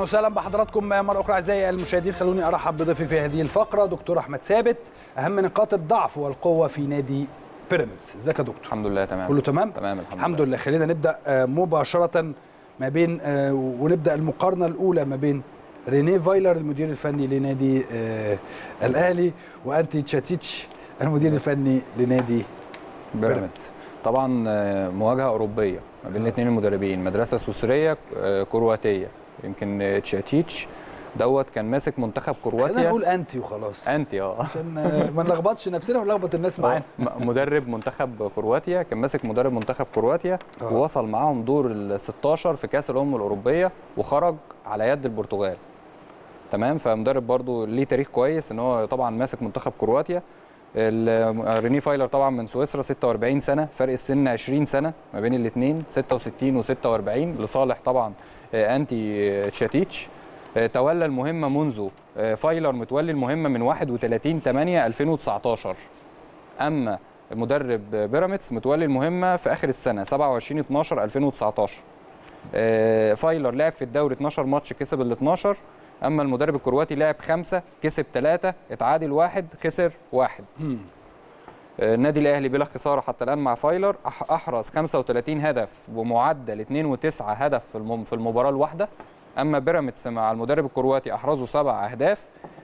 وسهلا بحضراتكم مره اخرى اعزائي المشاهدين خلوني ارحب بضيفي في هذه الفقره دكتور احمد ثابت اهم نقاط الضعف والقوه في نادي بيراميدز ازيك يا دكتور الحمد لله تمام كله تمام تمام الحمد, الحمد لله خلينا نبدا آه، مباشره ما بين آه، ونبدا المقارنه الاولى ما بين رينيه فايلر المدير الفني لنادي آه، الاهلي وانتي تشاتيتش المدير الفني لنادي بيراميدز طبعا آه، مواجهه اوروبيه ما بين الاثنين المدربين مدرسه سويسريه آه، كرواتيه يمكن آه، تشاتيتش دوت كان ماسك منتخب خلينا كرواتيا نقول انتي وخلاص انت اه عشان آه، ما نلخبطش نفسنا ونلخبط الناس معانا م- مدرب منتخب كرواتيا كان ماسك مدرب منتخب كرواتيا آه. ووصل معاهم دور ال 16 في كاس الامم الاوروبيه وخرج على يد البرتغال تمام فمدرب برضو ليه تاريخ كويس ان هو طبعا ماسك منتخب كرواتيا ال- ريني فايلر طبعا من سويسرا 46 سنه فرق السن 20 سنه ما بين الاثنين 66 و46 لصالح طبعا آه، انتي آه، تشاتيتش آه، تولى المهمه منذ آه، فايلر متولي المهمه من 31 8 2019 اما مدرب بيراميدز متولي المهمه في اخر السنه 27 12 2019 آه، فايلر لعب في الدوري 12 ماتش كسب ال 12 اما المدرب الكرواتي لعب خمسه كسب ثلاثه اتعادل واحد خسر واحد مم. آه، النادي الاهلي بلا خساره حتى الان مع فايلر أح- احرز 35 هدف بمعدل 2 و9 هدف في الم- في المباراه الواحده اما بيراميدز مع المدرب الكرواتي احرزوا سبع اهداف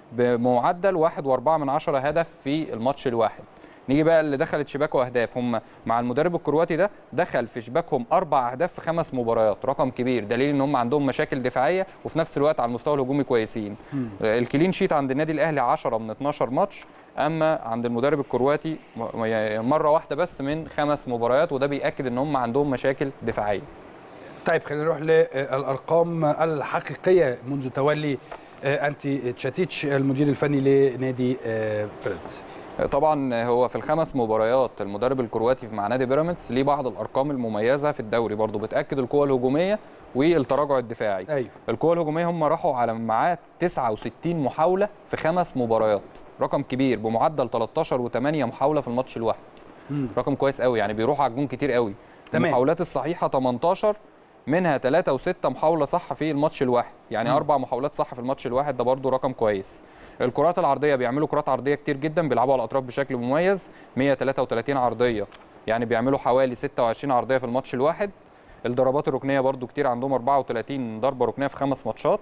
بمعدل 1 و4 من 10 هدف في الماتش الواحد نيجي بقى اللي دخلت شباكه اهداف هم مع المدرب الكرواتي ده دخل في شباكهم اربع اهداف في خمس مباريات رقم كبير دليل ان هم عندهم مشاكل دفاعيه وفي نفس الوقت على المستوى الهجومي كويسين الكلين شيت عند النادي الاهلي 10 من 12 ماتش اما عند المدرب الكرواتي م- يعني مره واحده بس من خمس مباريات وده بياكد ان هم عندهم مشاكل دفاعيه طيب خلينا نروح للارقام الحقيقيه منذ تولي آه، انتي تشاتيتش المدير الفني لنادي آه، بيراميدز طبعا هو في الخمس مباريات المدرب الكرواتي مع نادي بيراميدز ليه بعض الارقام المميزه في الدوري برضه بتاكد القوه الهجوميه والتراجع الدفاعي ايوه القوه الهجوميه هم راحوا على معاه 69 محاوله في خمس مباريات رقم كبير بمعدل 13 و8 محاوله في الماتش الواحد مم. رقم كويس قوي يعني بيروحوا على الجون كتير قوي تمام. المحاولات الصحيحه 18 منها 3 و6 محاوله صح في الماتش الواحد يعني مم. اربع محاولات صح في الماتش الواحد ده برضو رقم كويس الكرات العرضيه بيعملوا كرات عرضيه كتير جدا بيلعبوا على الاطراف بشكل مميز 133 عرضيه يعني بيعملوا حوالي 26 عرضيه في الماتش الواحد الضربات الركنيه برضو كتير عندهم 34 ضربه ركنيه في خمس ماتشات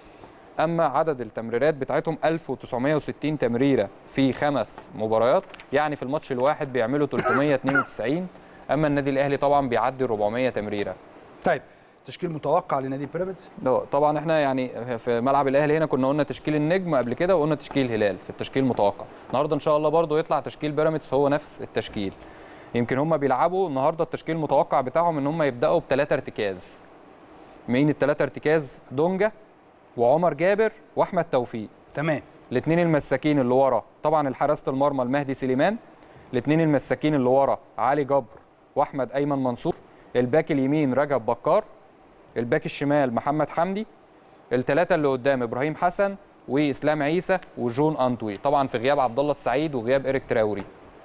اما عدد التمريرات بتاعتهم 1960 تمريره في خمس مباريات يعني في الماتش الواحد بيعملوا 392 اما النادي الاهلي طبعا بيعدي 400 تمريره طيب تشكيل متوقع لنادي بيراميدز لا، طبعا احنا يعني في ملعب الاهلي هنا كنا قلنا تشكيل النجم قبل كده وقلنا تشكيل الهلال في التشكيل المتوقع النهارده ان شاء الله برضو يطلع تشكيل بيراميدز هو نفس التشكيل يمكن هم بيلعبوا النهارده التشكيل المتوقع بتاعهم ان هم يبداوا بثلاثه ارتكاز مين الثلاثه ارتكاز دونجا وعمر جابر واحمد توفيق تمام الاثنين المساكين اللي ورا طبعا الحراسه المرمى المهدي سليمان الاثنين المساكين اللي ورا علي جبر واحمد ايمن منصور الباك اليمين رجب بكار الباك الشمال محمد حمدي الثلاثه اللي قدام ابراهيم حسن واسلام عيسى وجون انطوي طبعا في غياب عبد الله السعيد وغياب ايريك تراوري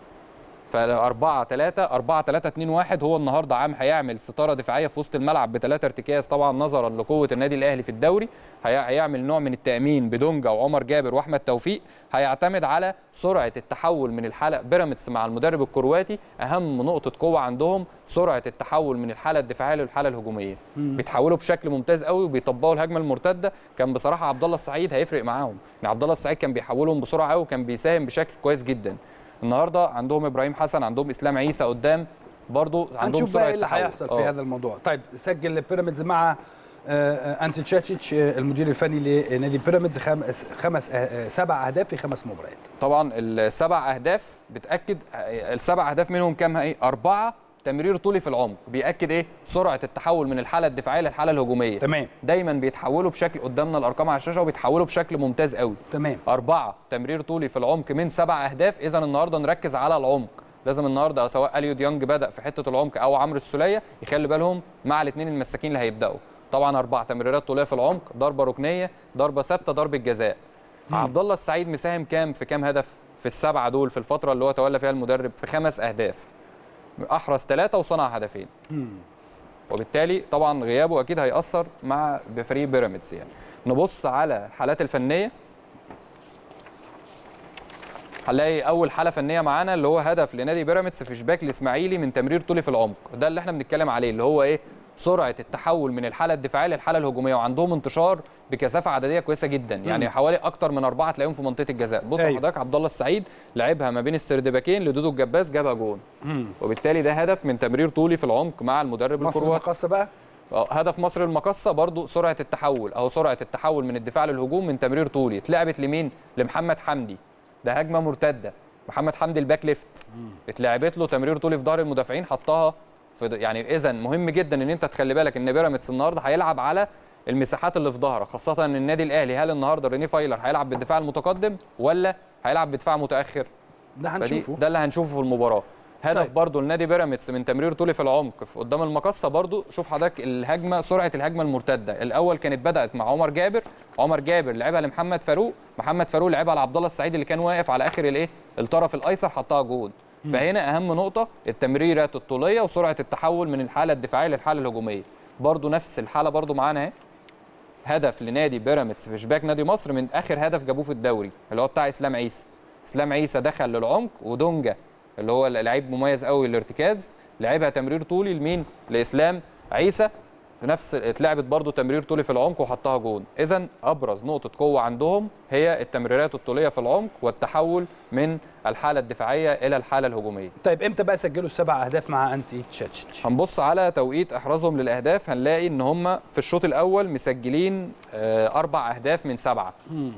فأربعة ثلاثة أربعة ثلاثة اتنين واحد هو النهاردة عام هيعمل ستارة دفاعية في وسط الملعب بثلاثة ارتكاز طبعا نظرا لقوة النادي الأهلي في الدوري هي- هيعمل نوع من التأمين بدونجا وعمر جابر وأحمد توفيق هيعتمد على سرعة التحول من الحالة بيراميدز مع المدرب الكرواتي أهم نقطة قوة عندهم سرعة التحول من الحالة الدفاعية للحالة الهجومية بيتحولوا بشكل ممتاز قوي وبيطبقوا الهجمة المرتدة كان بصراحة عبد الله السعيد هيفرق معاهم يعني عبد الله السعيد كان بيحولهم بسرعة قوي وكان بيساهم بشكل كويس جدا النهارده عندهم ابراهيم حسن عندهم اسلام عيسى قدام برضو عندهم هنشوف سرعه بقى ايه اللي تحول. هيحصل في آه. هذا الموضوع طيب سجل بيراميدز مع آه، آه، انتي تشاتشيتش آه، المدير الفني لنادي بيراميدز خمس خمس آه، آه، سبع اهداف في خمس مباريات طبعا السبع اهداف بتاكد السبع اهداف منهم كام ايه اربعه تمرير طولي في العمق بياكد ايه سرعه التحول من الحاله الدفاعيه للحاله الهجوميه تمام دايما بيتحولوا بشكل قدامنا الارقام على الشاشه وبيتحولوا بشكل ممتاز قوي تمام أربعة تمرير طولي في العمق من سبع أهداف إذا النهاردة نركز على العمق لازم النهارده سواء اليو ديانج بدا في حته العمق او عمرو السوليه يخلي بالهم مع الاثنين المساكين اللي هيبداوا طبعا اربع تمريرات طوليه في العمق ضربه ركنيه ضربه ثابته ضربه جزاء عبد الله السعيد مساهم كام في كام هدف في السبعه دول في الفتره اللي هو تولى فيها المدرب في خمس اهداف احرز ثلاثه وصنع هدفين وبالتالي طبعا غيابه اكيد هيأثر مع بفريق بيراميدز يعني نبص على الحالات الفنيه هنلاقي اول حاله فنيه معانا اللي هو هدف لنادي بيراميدز في شباك الاسماعيلي من تمرير طولي في العمق ده اللي احنا بنتكلم عليه اللي هو ايه سرعه التحول من الحاله الدفاعيه للحاله الهجوميه وعندهم انتشار بكثافه عدديه كويسه جدا يعني حوالي اكتر من اربعه تلاقيهم في منطقه الجزاء بص أيوة. حضرتك عبد الله السعيد لعبها ما بين السردباكين لدودو الجباس جابها جون وبالتالي ده هدف من تمرير طولي في العمق مع المدرب مصر الكرواتي المقصه بقى اه هدف مصر المقصه برضو سرعه التحول اهو سرعه التحول من الدفاع للهجوم من تمرير طولي اتلعبت لمين لمحمد حمدي ده هجمه مرتده محمد حمدي الباك ليفت اتلعبت له تمرير طولي في ظهر المدافعين حطها في د- يعني اذا مهم جدا ان انت تخلي بالك ان بيراميدز النهارده هيلعب على المساحات اللي في ظهرك خاصه ان النادي الاهلي هل النهارده ريني فايلر هيلعب بالدفاع المتقدم ولا هيلعب بدفاع متاخر ده فدي- هنشوفه ده اللي هنشوفه في المباراه هدف طيب. طيب. برضو لنادي بيراميدز من تمرير طولي في العمق في قدام المقصه برضو شوف حضرتك الهجمه سرعه الهجمه المرتده الاول كانت بدات مع عمر جابر عمر جابر لعبها لمحمد فاروق محمد فاروق لعبها لعبد الله السعيد اللي كان واقف على اخر الايه الطرف الايسر حطها جول فهنا اهم نقطه التمريرات الطوليه وسرعه التحول من الحاله الدفاعيه للحاله الهجوميه برضو نفس الحاله برضو معانا اهي هدف لنادي بيراميدز في شباك نادي مصر من اخر هدف جابوه في الدوري اللي هو بتاع اسلام عيسى اسلام عيسى دخل للعمق ودونجا اللي هو لعيب مميز قوي الارتكاز لعبها تمرير طولي لمين لاسلام عيسى نفس اتلعبت برضو تمرير طولي في العمق وحطها جون اذا ابرز نقطه قوه عندهم هي التمريرات الطوليه في العمق والتحول من الحاله الدفاعيه الى الحاله الهجوميه طيب امتى بقى سجلوا السبع اهداف مع انتي تشاتشيتش هنبص على توقيت احرازهم للاهداف هنلاقي ان هم في الشوط الاول مسجلين آه، اربع اهداف من سبعه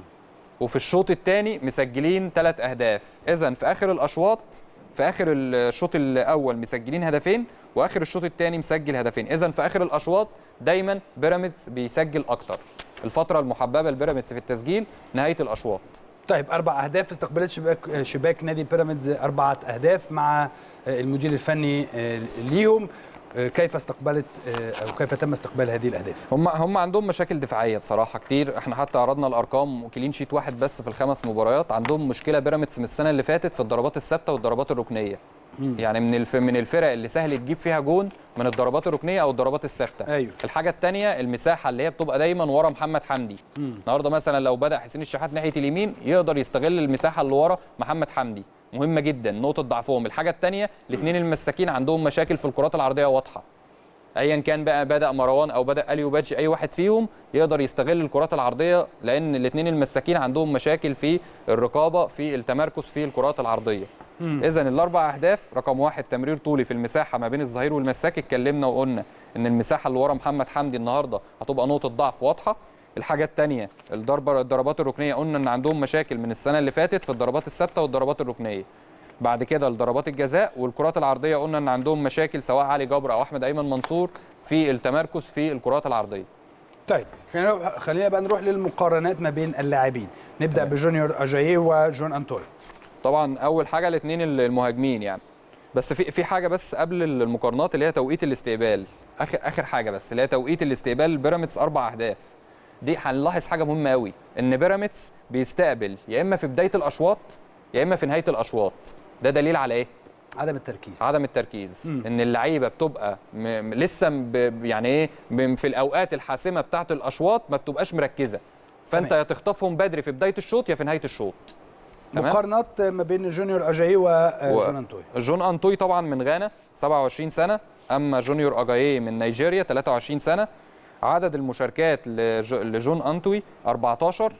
وفي الشوط الثاني مسجلين ثلاث اهداف اذا في اخر الاشواط في اخر الشوط الاول مسجلين هدفين واخر الشوط الثاني مسجل هدفين اذا في اخر الاشواط دايما بيراميدز بيسجل اكتر الفتره المحببه لبيراميدز في التسجيل نهايه الاشواط طيب اربع اهداف استقبلت شباك شباك نادي بيراميدز اربعه اهداف مع المدير الفني ليهم كيف استقبلت او كيف تم استقبال هذه الاهداف هم هم عندهم مشاكل دفاعيه بصراحه كتير احنا حتى عرضنا الارقام وكلين شيت واحد بس في الخمس مباريات عندهم مشكله بيراميدز من السنه اللي فاتت في الضربات الثابته والضربات الركنيه يعني من الف... من الفرق اللي سهل تجيب فيها جون من الضربات الركنيه او الضربات الثابته ايوه الحاجه الثانيه المساحه اللي هي بتبقى دايما ورا محمد حمدي النهارده مثلا لو بدا حسين الشحات ناحيه اليمين يقدر يستغل المساحه اللي ورا محمد حمدي مهمه جدا نقطه ضعفهم الحاجه الثانيه الاثنين المساكين عندهم مشاكل في الكرات العرضيه واضحه ايا كان بقى بدا مروان او بدا اليو باتشي اي واحد فيهم يقدر يستغل الكرات العرضيه لان الاثنين المساكين عندهم مشاكل في الرقابه في التمركز في الكرات العرضيه اذا الاربع اهداف رقم واحد تمرير طولي في المساحه ما بين الظهير والمساك اتكلمنا وقلنا ان المساحه اللي ورا محمد حمدي النهارده هتبقى نقطه ضعف واضحه الحاجه الثانيه الضربه الضربات الركنيه قلنا ان عندهم مشاكل من السنه اللي فاتت في الضربات الثابته والضربات الركنيه بعد كده الضربات الجزاء والكرات العرضيه قلنا ان عندهم مشاكل سواء علي جبر او احمد ايمن منصور في التمركز في الكرات العرضيه طيب خلينا خلينا بقى نروح للمقارنات ما بين اللاعبين نبدا تمام. بجونيور اجاييه وجون انتوي طبعا اول حاجه الاثنين المهاجمين يعني بس في في حاجه بس قبل المقارنات اللي هي توقيت الاستقبال اخر اخر حاجه بس اللي هي توقيت الاستقبال بيراميدز اربع اهداف دي هنلاحظ حاجه مهمه قوي ان بيراميدز بيستقبل يا اما في بدايه الاشواط يا اما في نهايه الاشواط ده دليل على ايه عدم التركيز عدم التركيز مم. ان اللعيبه بتبقى م... م- لسه ب... يعني ايه ب... في الاوقات الحاسمه بتاعه الاشواط ما بتبقاش مركزه فانت تمام. يا تخطفهم بدري في بدايه الشوط يا في نهايه الشوط تمام. مقارنات ما بين جونيور اجاييه وجون انتوي جون انتوي طبعا من غانا 27 سنه اما جونيور اجاييه من نيجيريا 23 سنه عدد المشاركات لج... لجون انتوي 14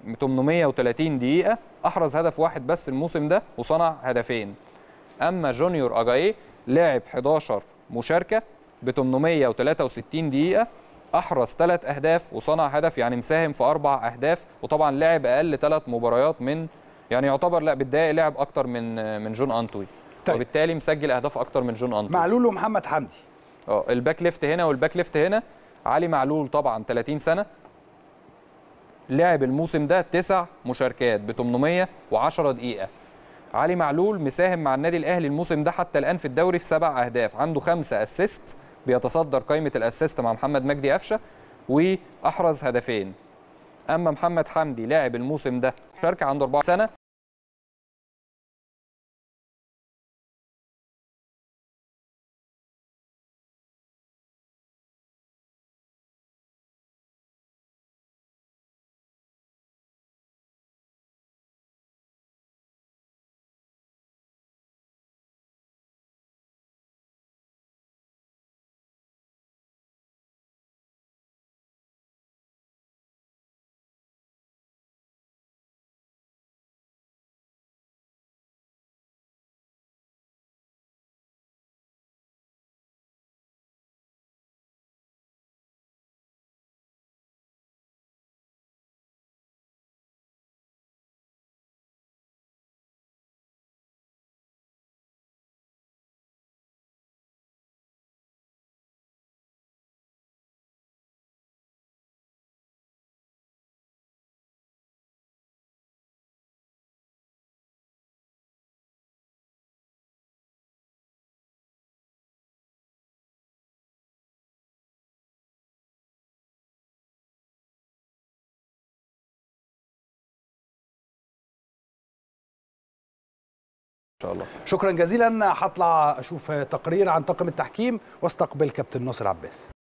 830 دقيقه احرز هدف واحد بس الموسم ده وصنع هدفين اما جونيور اجاييه لعب 11 مشاركه ب 863 دقيقه احرز ثلاث اهداف وصنع هدف يعني مساهم في اربع اهداف وطبعا لعب اقل ثلاث مباريات من يعني يعتبر لا بالدقائق لعب اكتر من من جون انتوي طيب. وبالتالي مسجل اهداف اكتر من جون انتوي معلول ومحمد حمدي اه الباك ليفت هنا والباك ليفت هنا علي معلول طبعا 30 سنه لعب الموسم ده تسع مشاركات ب 810 دقيقه علي معلول مساهم مع النادي الاهلي الموسم ده حتى الان في الدوري في سبع اهداف عنده خمسه اسيست بيتصدر قائمه الاسيست مع محمد مجدي قفشه واحرز هدفين اما محمد حمدي لاعب الموسم ده شارك عنده 4 سنه شاء الله شكرا جزيلا هطلع اشوف تقرير عن طاقم التحكيم واستقبل كابتن ناصر عباس